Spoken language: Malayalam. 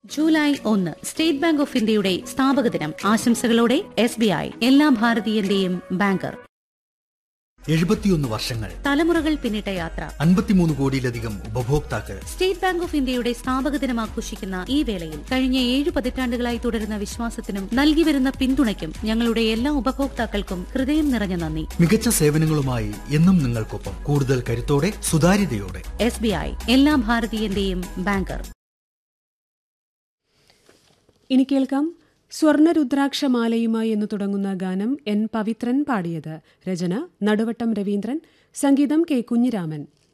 ജൂലൈ ഒന്ന് സ്റ്റേറ്റ് ബാങ്ക് ഓഫ് ഇന്ത്യയുടെ സ്ഥാപക ദിനം ആശംസകളോടെ എസ് ബി ഐ എല്ലാ ഭാരതീയന്റെയും ബാങ്കർ എഴുപത്തിയൊന്ന് വർഷങ്ങൾ തലമുറകൾ പിന്നിട്ട യാത്ര അൻപത്തിമൂന്ന് കോടിയിലധികം ഉപഭോക്താക്കൾ സ്റ്റേറ്റ് ബാങ്ക് ഓഫ് ഇന്ത്യയുടെ സ്ഥാപക ദിനം ആഘോഷിക്കുന്ന ഈ വേളയിൽ കഴിഞ്ഞ ഏഴു പതിറ്റാണ്ടുകളായി തുടരുന്ന വിശ്വാസത്തിനും നൽകി വരുന്ന പിന്തുണയ്ക്കും ഞങ്ങളുടെ എല്ലാ ഉപഭോക്താക്കൾക്കും ഹൃദയം നിറഞ്ഞ നന്ദി മികച്ച സേവനങ്ങളുമായി എന്നും നിങ്ങൾക്കൊപ്പം കൂടുതൽ കരുത്തോടെ സുതാര്യതയോടെ എസ് ബി ഐ എല്ലാ ഭാരതീയന്റെയും ബാങ്കർ ഇനി കേൾക്കാം സ്വർണരുദ്രാക്ഷമാലയുമായി എന്ന് തുടങ്ങുന്ന ഗാനം എൻ പവിത്രൻ പാടിയത് രചന നടുവട്ടം രവീന്ദ്രൻ സംഗീതം കെ കുഞ്ഞിരാമൻ